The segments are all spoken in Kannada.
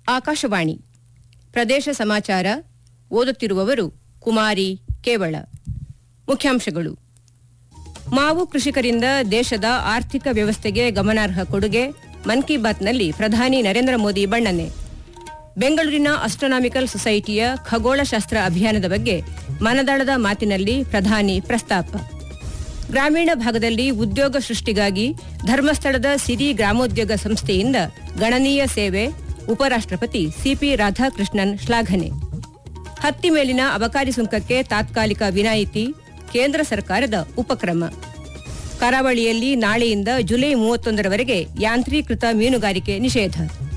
ಆಕಾಶವಾಣಿ ಪ್ರದೇಶ ಸಮಾಚಾರ ಓದುತ್ತಿರುವವರು ಕುಮಾರಿ ಕೇವಳ ಮುಖ್ಯಾಂಶಗಳು ಮಾವು ಕೃಷಿಕರಿಂದ ದೇಶದ ಆರ್ಥಿಕ ವ್ಯವಸ್ಥೆಗೆ ಗಮನಾರ್ಹ ಕೊಡುಗೆ ಮನ್ ಕಿ ಬಾತ್ನಲ್ಲಿ ಪ್ರಧಾನಿ ನರೇಂದ್ರ ಮೋದಿ ಬಣ್ಣನೆ ಬೆಂಗಳೂರಿನ ಅಸ್ಟ್ರಾನಾಮಿಕಲ್ ಸೊಸೈಟಿಯ ಖಗೋಳಶಾಸ್ತ್ರ ಅಭಿಯಾನದ ಬಗ್ಗೆ ಮನದಾಳದ ಮಾತಿನಲ್ಲಿ ಪ್ರಧಾನಿ ಪ್ರಸ್ತಾಪ ಗ್ರಾಮೀಣ ಭಾಗದಲ್ಲಿ ಉದ್ಯೋಗ ಸೃಷ್ಟಿಗಾಗಿ ಧರ್ಮಸ್ಥಳದ ಸಿರಿ ಗ್ರಾಮೋದ್ಯೋಗ ಸಂಸ್ಥೆಯಿಂದ ಗಣನೀಯ ಸೇವೆ ಉಪರಾಷ್ಟ್ರಪತಿ ಸಿಪಿ ರಾಧಾಕೃಷ್ಣನ್ ಶ್ಲಾಘನೆ ಹತ್ತಿ ಮೇಲಿನ ಅಬಕಾರಿ ಸುಂಕಕ್ಕೆ ತಾತ್ಕಾಲಿಕ ವಿನಾಯಿತಿ ಕೇಂದ್ರ ಸರ್ಕಾರದ ಉಪಕ್ರಮ ಕರಾವಳಿಯಲ್ಲಿ ನಾಳೆಯಿಂದ ಜುಲೈ ಮೂವತ್ತೊಂದರವರೆಗೆ ಯಾಂತ್ರೀಕೃತ ಮೀನುಗಾರಿಕೆ ನಿಷೇಧ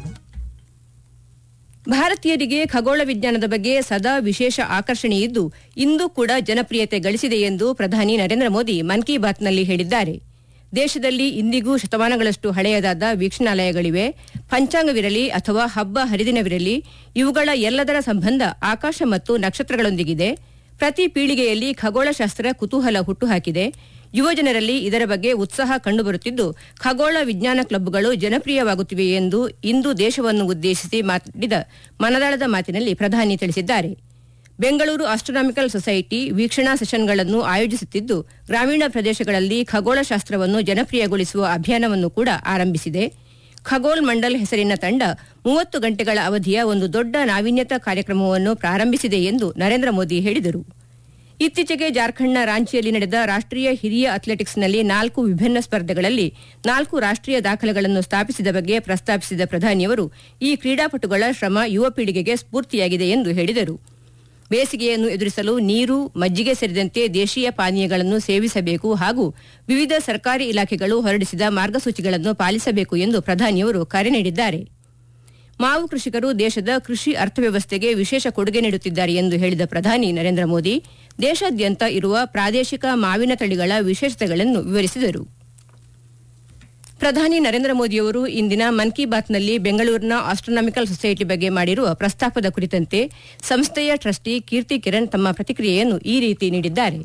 ಭಾರತೀಯರಿಗೆ ಖಗೋಳ ವಿಜ್ಞಾನದ ಬಗ್ಗೆ ಸದಾ ವಿಶೇಷ ಆಕರ್ಷಣೆಯಿದ್ದು ಇಂದು ಕೂಡ ಜನಪ್ರಿಯತೆ ಗಳಿಸಿದೆ ಎಂದು ಪ್ರಧಾನಿ ನರೇಂದ್ರ ಮೋದಿ ಮನ್ ಕಿ ಬಾತ್ನಲ್ಲಿ ಹೇಳಿದ್ದಾರೆ ದೇಶದಲ್ಲಿ ಇಂದಿಗೂ ಶತಮಾನಗಳಷ್ಟು ಹಳೆಯದಾದ ವೀಕ್ಷಣಾಲಯಗಳಿವೆ ಪಂಚಾಂಗವಿರಲಿ ಅಥವಾ ಹಬ್ಬ ಹರಿದಿನವಿರಲಿ ಇವುಗಳ ಎಲ್ಲದರ ಸಂಬಂಧ ಆಕಾಶ ಮತ್ತು ನಕ್ಷತ್ರಗಳೊಂದಿಗಿದೆ ಪ್ರತಿ ಪೀಳಿಗೆಯಲ್ಲಿ ಖಗೋಳಶಾಸ್ತ್ರ ಕುತೂಹಲ ಹುಟ್ಟುಹಾಕಿದೆ ಯುವಜನರಲ್ಲಿ ಇದರ ಬಗ್ಗೆ ಉತ್ಸಾಹ ಕಂಡುಬರುತ್ತಿದ್ದು ಖಗೋಳ ವಿಜ್ಞಾನ ಕ್ಲಬ್ಗಳು ಜನಪ್ರಿಯವಾಗುತ್ತಿವೆ ಎಂದು ಇಂದು ದೇಶವನ್ನು ಉದ್ದೇಶಿಸಿ ಮಾಡಿದ ಮನದಾಳದ ಮಾತಿನಲ್ಲಿ ಪ್ರಧಾನಿ ತಿಳಿಸಿದ್ದಾರೆ ಬೆಂಗಳೂರು ಆಸ್ಟ್ರಾನಾಮಿಕಲ್ ಸೊಸೈಟಿ ವೀಕ್ಷಣಾ ಸೆಷನ್ಗಳನ್ನು ಆಯೋಜಿಸುತ್ತಿದ್ದು ಗ್ರಾಮೀಣ ಪ್ರದೇಶಗಳಲ್ಲಿ ಖಗೋಳಶಾಸ್ತ್ರವನ್ನು ಜನಪ್ರಿಯಗೊಳಿಸುವ ಅಭಿಯಾನವನ್ನು ಕೂಡ ಆರಂಭಿಸಿದೆ ಖಗೋಲ್ ಮಂಡಲ್ ಹೆಸರಿನ ತಂಡ ಮೂವತ್ತು ಗಂಟೆಗಳ ಅವಧಿಯ ಒಂದು ದೊಡ್ಡ ನಾವೀನ್ಯತಾ ಕಾರ್ಯಕ್ರಮವನ್ನು ಪ್ರಾರಂಭಿಸಿದೆ ಎಂದು ನರೇಂದ್ರ ಮೋದಿ ಹೇಳಿದರು ಇತ್ತೀಚೆಗೆ ಜಾರ್ಖಂಡ್ನ ರಾಂಚಿಯಲ್ಲಿ ನಡೆದ ರಾಷ್ಟೀಯ ಹಿರಿಯ ಅಥ್ಲೆಟಿಕ್ಸ್ನಲ್ಲಿ ನಾಲ್ಕು ವಿಭಿನ್ನ ಸ್ಪರ್ಧೆಗಳಲ್ಲಿ ನಾಲ್ಕು ರಾಷ್ಟೀಯ ದಾಖಲೆಗಳನ್ನು ಸ್ಥಾಪಿಸಿದ ಬಗ್ಗೆ ಪ್ರಸ್ತಾಪಿಸಿದ ಪ್ರಧಾನಿಯವರು ಈ ಕ್ರೀಡಾಪಟುಗಳ ಶ್ರಮ ಯುವ ಪೀಳಿಗೆಗೆ ಸ್ಫೂರ್ತಿಯಾಗಿದೆ ಎಂದು ಹೇಳಿದರು ಬೇಸಿಗೆಯನ್ನು ಎದುರಿಸಲು ನೀರು ಮಜ್ಜಿಗೆ ಸೇರಿದಂತೆ ದೇಶೀಯ ಪಾನೀಯಗಳನ್ನು ಸೇವಿಸಬೇಕು ಹಾಗೂ ವಿವಿಧ ಸರ್ಕಾರಿ ಇಲಾಖೆಗಳು ಹೊರಡಿಸಿದ ಮಾರ್ಗಸೂಚಿಗಳನ್ನು ಪಾಲಿಸಬೇಕು ಎಂದು ಪ್ರಧಾನಿಯವರು ಕರೆ ನೀಡಿದ್ದಾರೆ ಮಾವು ಕೃಷಿಕರು ದೇಶದ ಕೃಷಿ ಅರ್ಥವ್ಯವಸ್ಥೆಗೆ ವಿಶೇಷ ಕೊಡುಗೆ ನೀಡುತ್ತಿದ್ದಾರೆ ಎಂದು ಹೇಳಿದ ಪ್ರಧಾನಿ ನರೇಂದ್ರ ಮೋದಿ ದೇಶಾದ್ಯಂತ ಇರುವ ಪ್ರಾದೇಶಿಕ ಮಾವಿನ ತಳಿಗಳ ವಿಶೇಷತೆಗಳನ್ನು ವಿವರಿಸಿದರು ಪ್ರಧಾನಿ ನರೇಂದ್ರ ಮೋದಿಯವರು ಇಂದಿನ ಮನ್ ಕಿ ಬಾತ್ನಲ್ಲಿ ಬೆಂಗಳೂರಿನ ಆಸ್ಟ್ರಾನಾಮಿಕಲ್ ಸೊಸೈಟಿ ಬಗ್ಗೆ ಮಾಡಿರುವ ಪ್ರಸ್ತಾಪದ ಕುರಿತಂತೆ ಸಂಸ್ಥೆಯ ಟ್ರಸ್ಟಿ ಕೀರ್ತಿ ಕಿರಣ್ ತಮ್ಮ ಪ್ರತಿಕ್ರಿಯೆಯನ್ನು ಈ ರೀತಿ ನೀಡಿದ್ದಾರೆ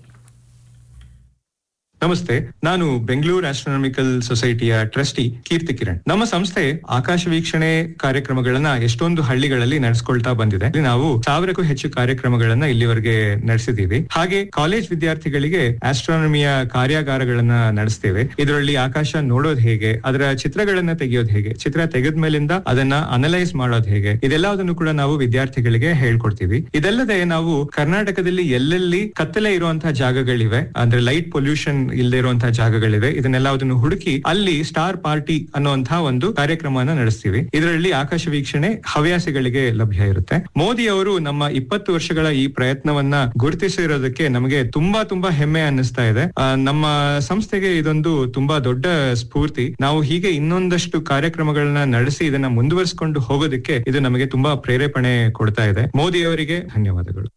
ನಮಸ್ತೆ ನಾನು ಬೆಂಗಳೂರು ಆಸ್ಟ್ರಾನಮಿಕಲ್ ಸೊಸೈಟಿಯ ಟ್ರಸ್ಟಿ ಕೀರ್ತಿ ಕಿರಣ್ ನಮ್ಮ ಸಂಸ್ಥೆ ಆಕಾಶ ವೀಕ್ಷಣೆ ಕಾರ್ಯಕ್ರಮಗಳನ್ನ ಎಷ್ಟೊಂದು ಹಳ್ಳಿಗಳಲ್ಲಿ ನಡೆಸ್ಕೊಳ್ತಾ ಬಂದಿದೆ ಇಲ್ಲಿ ನಾವು ಸಾವಿರಕ್ಕೂ ಹೆಚ್ಚು ಕಾರ್ಯಕ್ರಮಗಳನ್ನ ಇಲ್ಲಿವರೆಗೆ ನಡೆಸಿದೀವಿ ಹಾಗೆ ಕಾಲೇಜ್ ವಿದ್ಯಾರ್ಥಿಗಳಿಗೆ ಆಸ್ಟ್ರಾನಮಿಯ ಕಾರ್ಯಾಗಾರಗಳನ್ನ ನಡೆಸ್ತೇವೆ ಇದರಲ್ಲಿ ಆಕಾಶ ನೋಡೋದು ಹೇಗೆ ಅದರ ಚಿತ್ರಗಳನ್ನ ತೆಗೆಯೋದು ಹೇಗೆ ಚಿತ್ರ ತೆಗೆದ ಮೇಲಿಂದ ಅದನ್ನ ಅನಲೈಸ್ ಮಾಡೋದು ಹೇಗೆ ಇದೆಲ್ಲದನ್ನು ಕೂಡ ನಾವು ವಿದ್ಯಾರ್ಥಿಗಳಿಗೆ ಹೇಳ್ಕೊಡ್ತೀವಿ ಇದಲ್ಲದೆ ನಾವು ಕರ್ನಾಟಕದಲ್ಲಿ ಎಲ್ಲೆಲ್ಲಿ ಕತ್ತಲೆ ಇರುವಂತಹ ಜಾಗಗಳಿವೆ ಅಂದ್ರೆ ಲೈಟ್ ಪೊಲ್ಯೂಷನ್ ಇಲ್ಲದೆ ಇರುವಂತಹ ಜಾಗಗಳಿವೆ ಇದನ್ನೆಲ್ಲದನ್ನು ಹುಡುಕಿ ಅಲ್ಲಿ ಸ್ಟಾರ್ ಪಾರ್ಟಿ ಅನ್ನುವಂತಹ ಒಂದು ಕಾರ್ಯಕ್ರಮವನ್ನ ನಡೆಸ್ತೀವಿ ಇದರಲ್ಲಿ ಆಕಾಶ ವೀಕ್ಷಣೆ ಹವ್ಯಾಸಿಗಳಿಗೆ ಲಭ್ಯ ಇರುತ್ತೆ ಮೋದಿ ಅವರು ನಮ್ಮ ಇಪ್ಪತ್ತು ವರ್ಷಗಳ ಈ ಪ್ರಯತ್ನವನ್ನ ಗುರುತಿಸಿರೋದಕ್ಕೆ ನಮಗೆ ತುಂಬಾ ತುಂಬಾ ಹೆಮ್ಮೆ ಅನ್ನಿಸ್ತಾ ಇದೆ ಆ, ನಮ್ಮ ಸಂಸ್ಥೆಗೆ ಇದೊಂದು ತುಂಬಾ ದೊಡ್ಡ ಸ್ಫೂರ್ತಿ ನಾವು ಹೀಗೆ ಇನ್ನೊಂದಷ್ಟು ಕಾರ್ಯಕ್ರಮಗಳನ್ನ ನಡೆಸಿ ಇದನ್ನ ಮುಂದುವರಿಸಿಕೊಂಡು ಹೋಗೋದಕ್ಕೆ ಇದು ನಮಗೆ ತುಂಬಾ ಪ್ರೇರೇಪಣೆ ಕೊಡ್ತಾ ಇದೆ ಮೋದಿ ಅವರಿಗೆ ಧನ್ಯವಾದಗಳು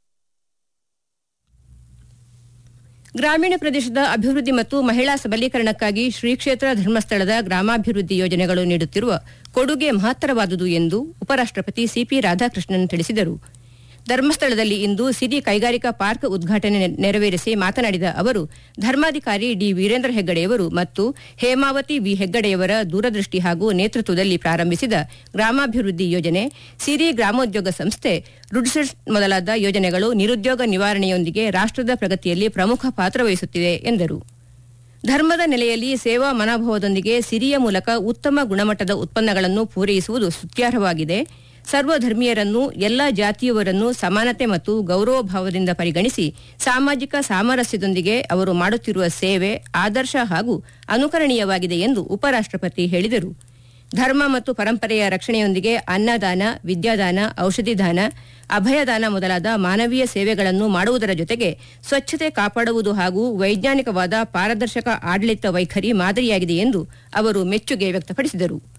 ಗ್ರಾಮೀಣ ಪ್ರದೇಶದ ಅಭಿವೃದ್ಧಿ ಮತ್ತು ಮಹಿಳಾ ಸಬಲೀಕರಣಕ್ಕಾಗಿ ಶ್ರೀ ಕ್ಷೇತ್ರ ಧರ್ಮಸ್ಥಳದ ಗ್ರಾಮಾಭಿವೃದ್ಧಿ ಯೋಜನೆಗಳು ನೀಡುತ್ತಿರುವ ಕೊಡುಗೆ ಮಹತ್ತರವಾದುದು ಎಂದು ಉಪರಾಷ್ಟಪತಿ ಸಿಪಿ ರಾಧಾಕೃಷ್ಣನ್ ತಿಳಿಸಿದರು ಧರ್ಮಸ್ಥಳದಲ್ಲಿ ಇಂದು ಸಿರಿ ಕೈಗಾರಿಕಾ ಪಾರ್ಕ್ ಉದ್ಘಾಟನೆ ನೆ- ನೆರವೇರಿಸಿ ಮಾತನಾಡಿದ ಅವರು ಧರ್ಮಾಧಿಕಾರಿ ಡಿ ವೀರೇಂದ್ರ ಹೆಗ್ಗಡೆಯವರು ಮತ್ತು ಹೇಮಾವತಿ ವಿ ಹೆಗ್ಗಡೆಯವರ ದೂರದೃಷ್ಟಿ ಹಾಗೂ ನೇತೃತ್ವದಲ್ಲಿ ಪ್ರಾರಂಭಿಸಿದ ಗ್ರಾಮಾಭಿವೃದ್ಧಿ ಯೋಜನೆ ಸಿರಿ ಗ್ರಾಮೋದ್ಯೋಗ ಸಂಸ್ಥೆ ರುಡ್ಸೆಟ್ ಮೊದಲಾದ ಯೋಜನೆಗಳು ನಿರುದ್ಯೋಗ ನಿವಾರಣೆಯೊಂದಿಗೆ ರಾಷ್ಟ್ರದ ಪ್ರಗತಿಯಲ್ಲಿ ಪ್ರಮುಖ ಪಾತ್ರ ವಹಿಸುತ್ತಿವೆ ಎಂದರು ಧರ್ಮದ ನೆಲೆಯಲ್ಲಿ ಸೇವಾ ಮನೋಭಾವದೊಂದಿಗೆ ಸಿರಿಯ ಮೂಲಕ ಉತ್ತಮ ಗುಣಮಟ್ಟದ ಉತ್ಪನ್ನಗಳನ್ನು ಪೂರೈಸುವುದು ಸ್ತುತ್ಯಾರ್ಹವಾಗಿದೆ ಸರ್ವಧರ್ಮೀಯರನ್ನು ಎಲ್ಲ ಜಾತಿಯವರನ್ನು ಸಮಾನತೆ ಮತ್ತು ಗೌರವ ಭಾವದಿಂದ ಪರಿಗಣಿಸಿ ಸಾಮಾಜಿಕ ಸಾಮರಸ್ಯದೊಂದಿಗೆ ಅವರು ಮಾಡುತ್ತಿರುವ ಸೇವೆ ಆದರ್ಶ ಹಾಗೂ ಅನುಕರಣೀಯವಾಗಿದೆ ಎಂದು ಉಪರಾಷ್ಟಪತಿ ಹೇಳಿದರು ಧರ್ಮ ಮತ್ತು ಪರಂಪರೆಯ ರಕ್ಷಣೆಯೊಂದಿಗೆ ಅನ್ನದಾನ ವಿದ್ಯಾದಾನ ಔಷಧಿ ದಾನ ಅಭಯದಾನ ಮೊದಲಾದ ಮಾನವೀಯ ಸೇವೆಗಳನ್ನು ಮಾಡುವುದರ ಜೊತೆಗೆ ಸ್ವಚ್ಛತೆ ಕಾಪಾಡುವುದು ಹಾಗೂ ವೈಜ್ಞಾನಿಕವಾದ ಪಾರದರ್ಶಕ ಆಡಳಿತ ವೈಖರಿ ಮಾದರಿಯಾಗಿದೆ ಎಂದು ಅವರು ಮೆಚ್ಚುಗೆ ವ್ಯಕ್ತಪಡಿಸಿದರು